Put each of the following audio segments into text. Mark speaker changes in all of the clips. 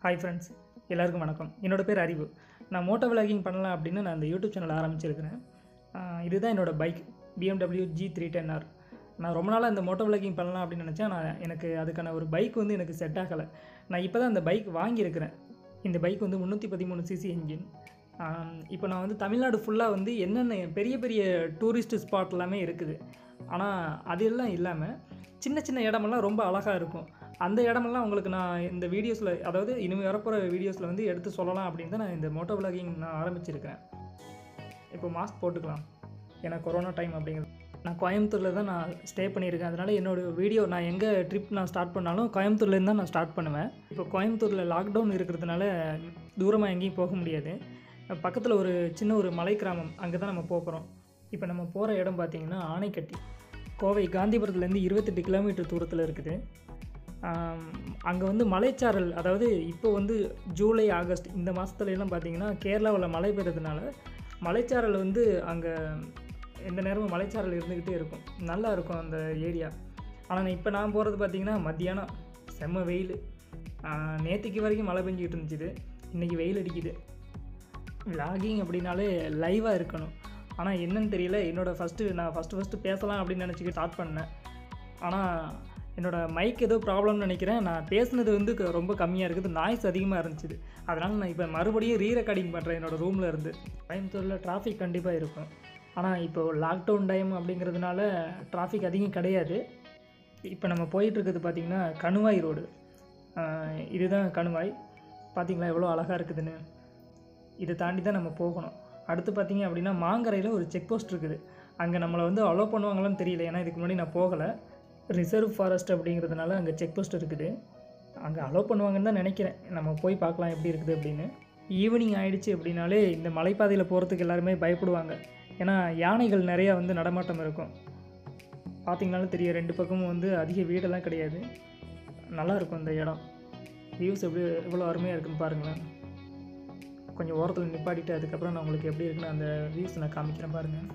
Speaker 1: Hi friends எல்லாருக்கும் வணக்கம் என்னோட பேர் அறிவு நான் மோட்டோ விளாகிங் பண்ணலாம் அப்படின்னு நான் இந்த யூடியூப் சேனல் ஆரம்பிச்சிருக்கிறேன் ஆஹ் இதுதான் என்னோட bike BMW G three ten R நான் ரொம்ப நாளாக இந்த மோட்டோ விளாகிங் பண்ணலாம் அப்படின்னு நினச்சேன் நான் எனக்கு அதுக்கான ஒரு பைக் வந்து எனக்கு செட் ஆகலை நான் இப்போ தான் அந்த பைக் வாங்கியிருக்கிறேன் இந்த பைக் வந்து முந்நூற்றி பதிமூணு சிசி இன்ஜின் இப்போ நான் வந்து தமிழ்நாடு ஃபுல்லாக வந்து என்னென்ன பெரிய பெரிய டூரிஸ்ட் ஸ்பாட் எல்லாமே இருக்குது ஆனால் அது எல்லாம் இல்லாமல் சின்ன சின்ன இடமெல்லாம் ரொம்ப அழகாக இருக்கும் அந்த இடமெல்லாம் உங்களுக்கு நான் இந்த வீடியோஸில் அதாவது இனிமேல் வரப்போகிற வீடியோஸில் வந்து எடுத்து சொல்லலாம் அப்படின்னு தான் நான் இந்த மோட்டோ விளாகிங் நான் ஆரம்பிச்சிருக்கிறேன் இப்போ மாஸ்க் போட்டுக்கலாம் ஏன்னா கொரோனா டைம் அப்படிங்கிறது நான் கோயம்புத்தூரில் தான் நான் ஸ்டே பண்ணியிருக்கேன் அதனால் என்னோடய வீடியோ நான் எங்கே ட்ரிப் நான் ஸ்டார்ட் பண்ணாலும் கோயம்புத்தூர்லேருந்து தான் நான் ஸ்டார்ட் பண்ணுவேன் இப்போ கோயம்புத்தூரில் லாக்டவுன் இருக்கிறதுனால தூரமாக எங்கேயும் போக முடியாது பக்கத்தில் ஒரு சின்ன ஒரு மலை கிராமம் அங்கே தான் நம்ம போக போகிறோம் இப்போ நம்ம போகிற இடம் பார்த்திங்கன்னா ஆனைக்கட்டி கோவை காந்திபுரத்துலேருந்து இருபத்தெட்டு கிலோமீட்டர் தூரத்தில் இருக்குது அங்கே வந்து மலைச்சாரல் அதாவது இப்போ வந்து ஜூலை ஆகஸ்ட் இந்த மாதத்துல எல்லாம் பார்த்தீங்கன்னா கேரளாவில் மழை பெய்யறதுனால மலைச்சாரல் வந்து அங்கே எந்த நேரமும் மலைச்சாரல் இருந்துக்கிட்டே இருக்கும் நல்லா இருக்கும் அந்த ஏரியா ஆனால் இப்போ நான் போகிறது பார்த்தீங்கன்னா மத்தியானம் செம்ம வெயில் நேற்றுக்கு வரைக்கும் மழை பெஞ்சிக்கிட்டு இருந்துச்சு இன்றைக்கி வெயில் அடிக்குது விலாகிங் அப்படின்னாலே லைவாக இருக்கணும் ஆனால் என்னன்னு தெரியல என்னோடய ஃபஸ்ட்டு நான் ஃபஸ்ட்டு ஃபஸ்ட்டு பேசலாம் அப்படின்னு நினச்சிக்கிட்டு ஸ்டார்ட் பண்ணேன் ஆனால் என்னோடய மைக் ஏதோ ப்ராப்ளம்னு நினைக்கிறேன் நான் பேசுனது வந்து க- ரொம்ப கம்மியாக இருக்குது நாய்ஸ் அதிகமாக இருந்துச்சு அதனால் நான் இப்போ மறுபடியும் ரீ ரெக்கார்டிங் பண்ணுறேன் என்னோடய ரூமில் இருந்து கோயம்புத்தூரில் டிராஃபிக் கண்டிப்பாக இருக்கும் ஆனால் இப்போ லாக்டவுன் டைம் அப்படிங்கிறதுனால டிராஃபிக் அதிகம் கிடையாது இப்போ நம்ம போயிட்டுருக்குது பார்த்திங்கன்னா கணுவாய் ரோடு ஆஹ் இதுதான் கணுவாய் பார்த்தீங்களா எவ்வளோ அழகாக இருக்குதுன்னு இதை தாண்டி தான் நம்ம போகணும் அடுத்து பார்த்தீங்க அப்படின்னா மாங்கரையில் ஒரு செக் போஸ்ட் இருக்குது அங்கே நம்மளை வந்து அலோவ் பண்ணுவாங்களான்னு தெரியல ஏன்னா இதுக்கு முன்னாடி நான் போகலை ரிசர்வ் ஃபாரஸ்ட் அப்படிங்கிறதுனால அங்கே செக் போஸ்ட் இருக்குது அங்கே அலோவ் பண்ணுவாங்கன்னு தான் நினைக்கிறேன் நம்ம போய் பார்க்கலாம் எப்படி இருக்குது அப்படின்னு ஈவினிங் ஆயிடுச்சு அப்படின்னாலே இந்த மலைப்பாதையில் போகிறதுக்கு எல்லாருமே பயப்படுவாங்க ஏன்னா யானைகள் நிறையா வந்து நடமாட்டம் இருக்கும் பார்த்தீங்கனாலும் தெரியும் ரெண்டு பக்கமும் வந்து அதிக வீடெல்லாம் கிடையாது நல்லா இருக்கும் இந்த இடம் வியூஸ் எப்படி எவ்வளோ அருமையாக இருக்குன்னு பாருங்களேன் கொஞ்சம் ஓரத்தில் நிப்பாட்டிட்டு அதுக்கப்புறம் நான் உங்களுக்கு எப்படி இருக்குன்னு அந்த வியூஸ் நான் காமிக்கிறேன் பாருங்கள்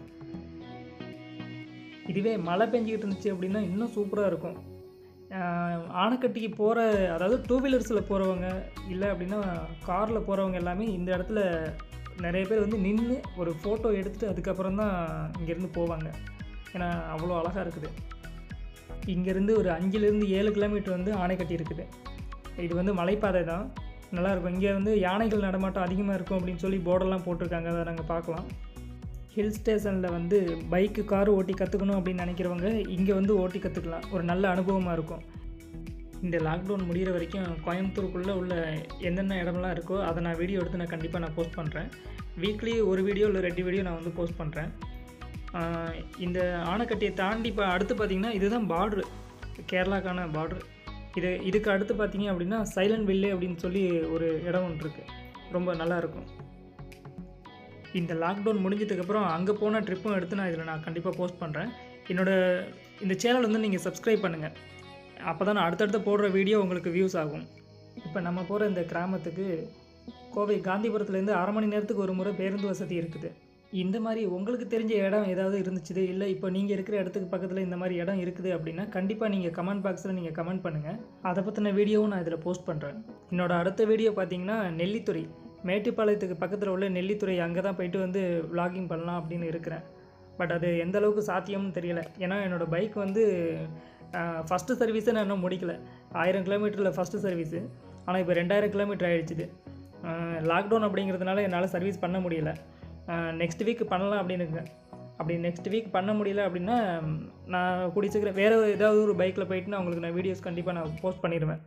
Speaker 1: இதுவே மழை பெஞ்சிக்கிட்டு இருந்துச்சு அப்படின்னா இன்னும் சூப்பராக இருக்கும் ஆஹ் ஆனைக்கட்டிக்கு போகிற அதாவது டூ வீலர்ஸில் போகிறவங்க இல்லை அப்படின்னா காரில் போகிறவங்க எல்லாமே இந்த இடத்துல நிறைய பேர் வந்து நின்று ஒரு ஃபோட்டோ எடுத்துகிட்டு அதுக்கப்புறம் தான் இங்கேருந்து போவாங்க ஏன்னா அவ்வளோ அழகாக இருக்குது இங்கேருந்து ஒரு அஞ்சுலேருந்து ஏழு கிலோமீட்டர் வந்து ஆனைக்கட்டி இருக்குது இது வந்து மலைப்பாதை தான் நல்லாயிருக்கும் இங்கே வந்து யானைகள் நடமாட்டம் அதிகமாக இருக்கும் அப்படின்னு சொல்லி போர்டெல்லாம் போட்டிருக்காங்க அதை நாங்கள் பார்க்கலாம் ஹில் ஸ்டேஷனில் வந்து பைக்கு கார் ஓட்டி கற்றுக்கணும் அப்படின்னு நினைக்கிறவங்க இங்கே வந்து ஓட்டி கற்றுக்கலாம் ஒரு நல்ல அனுபவமாக இருக்கும் இந்த லாக்டவுன் முடிகிற வரைக்கும் கோயம்புத்தூருக்குள்ளே உள்ள என்னென்ன இடமெல்லாம் இருக்கோ அதை நான் வீடியோ எடுத்து நான் கண்டிப்பாக நான் போஸ்ட் பண்ணுறேன் வீக்லி ஒரு வீடியோ இல்லை ரெண்டு வீடியோ நான் வந்து போஸ்ட் பண்ணுறேன் இந்த ஆனைக்கட்டியை தாண்டி இப்போ அடுத்து பார்த்திங்கன்னா இதுதான் பார்ட்ரு கேரளாக்கான பார்ட்ரு இது இதுக்கு அடுத்து பார்த்தீங்க அப்படின்னா சைலண்ட் வில்லே அப்படின்னு சொல்லி ஒரு இடம் ஒன்று இருக்குது ரொம்ப நல்லா இருக்கும் இந்த லாக்டவுன் முடிஞ்சதுக்கப்புறம் அங்கே போன ட்ரிப்பும் எடுத்து நான் இதில் நான் கண்டிப்பாக போஸ்ட் பண்ணுறேன் என்னோட இந்த சேனல் வந்து நீங்கள் சப்ஸ்கிரைப் பண்ணுங்கள் அப்போ தான் நான் அடுத்தடுத்து போடுற வீடியோ உங்களுக்கு வியூஸ் ஆகும் இப்போ நம்ம போகிற இந்த கிராமத்துக்கு கோவை காந்திபுரத்துலேருந்து அரை மணி நேரத்துக்கு ஒரு முறை பேருந்து வசதி இருக்குது இந்த மாதிரி உங்களுக்கு தெரிஞ்ச இடம் ஏதாவது இருந்துச்சு இல்லை இப்போ நீங்கள் இருக்கிற இடத்துக்கு பக்கத்தில் இந்த மாதிரி இடம் இருக்குது அப்படின்னா கண்டிப்பாக நீங்கள் கமெண்ட் பாக்ஸில் நீங்கள் கமெண்ட் பண்ணுங்கள் அதை பற்றின வீடியோவும் நான் இதில் போஸ்ட் பண்ணுறேன் என்னோட அடுத்த வீடியோ பார்த்தீங்கன்னா நெல்லித்துறை மேட்டுப்பாளையத்துக்கு பக்கத்தில் உள்ள நெல்லித்துறை அங்கே தான் போயிட்டு வந்து vlogging பண்ணலாம் அப்படின்னு இருக்கிறேன் பட் அது எந்த அளவுக்கு சாத்தியம்னு தெரியல ஏன்னா என்னோடய பைக் வந்து ஃபஸ்ட்டு சர்வீஸை நான் இன்னும் முடிக்கல ஆயிரம் கிலோமீட்டரில் ஃபஸ்ட்டு சர்வீஸு ஆனால் இப்போ ரெண்டாயிரம் கிலோமீட்டர் ஆகிடுச்சிது லாக்டவுன் அப்படிங்கிறதுனால என்னால் சர்வீஸ் பண்ண முடியல நெக்ஸ்ட் வீக் பண்ணலாம் அப்படின்னு இருக்கேன் அப்படி நெக்ஸ்ட் வீக் பண்ண முடியல அப்படின்னா ம், நான் கூடிய சீக்கிரம் வேறு ஏதாவது ஒரு பைக்கில் போயிட்டு நான் உங்களுக்கு நான் வீடியோஸ் கண்டிப்பாக நான் போஸ்ட் பண்ணிடுவேன்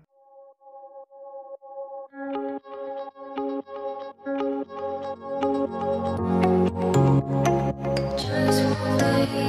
Speaker 2: Just one day.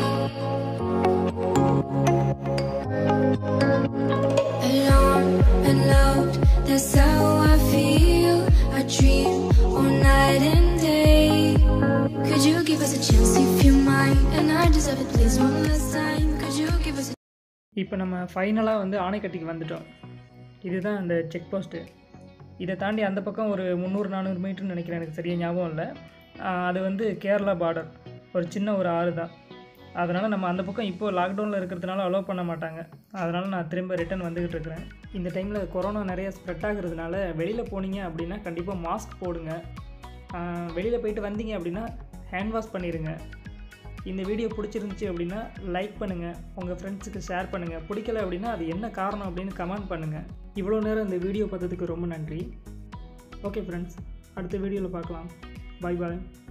Speaker 2: Alone and loved, that's how I feel. I dream all night and day. Could you give us a chance if you mind? And I deserve it, please, one last time. Could you give us a
Speaker 1: இப்போ நம்ம ஃபைனலாக வந்து ஆனைக்கட்டிக்கு வந்துட்டோம் இதுதான் அந்த check post இதை தாண்டி அந்த பக்கம் ஒரு முந்நூறு நானூறு மீட்டர்னு நினைக்கிறேன் எனக்கு சரியாக ஞாபகம் இல்லை ஆஹ் அது வந்து கேரளா பார்டர் ஒரு சின்ன ஒரு ஆறு தான் அதனால் நம்ம அந்த பக்கம் இப்போ லாக்டவுனில் இருக்கிறதுனால அலோவ் பண்ண மாட்டாங்க அதனால் நான் திரும்ப ரிட்டர்ன் வந்துக்கிட்டு இருக்கிறேன் இந்த டைமில் கொரோனா நிறைய ஸ்ப்ரெட் ஆகுறதுனால வெளியில் போனீங்க அப்படின்னா கண்டிப்பாக மாஸ்க் போடுங்க வெளியில் போயிட்டு வந்தீங்க அப்படின்னா ஹேண்ட் வாஷ் பண்ணிடுங்க இந்த வீடியோ பிடிச்சிருந்துச்சி அப்படின்னா லைக் பண்ணுங்கள் உங்கள் ஃப்ரெண்ட்ஸுக்கு ஷேர் பண்ணுங்கள் பிடிக்கல அப்படின்னா அது என்ன காரணம் அப்படின்னு கமெண்ட் பண்ணுங்கள் இவ்வளோ நேரம் இந்த வீடியோ பார்த்ததுக்கு ரொம்ப நன்றி ஓகே ஃப்ரெண்ட்ஸ் அடுத்த வீடியோவில் பார்க்கலாம் பாய் பாய்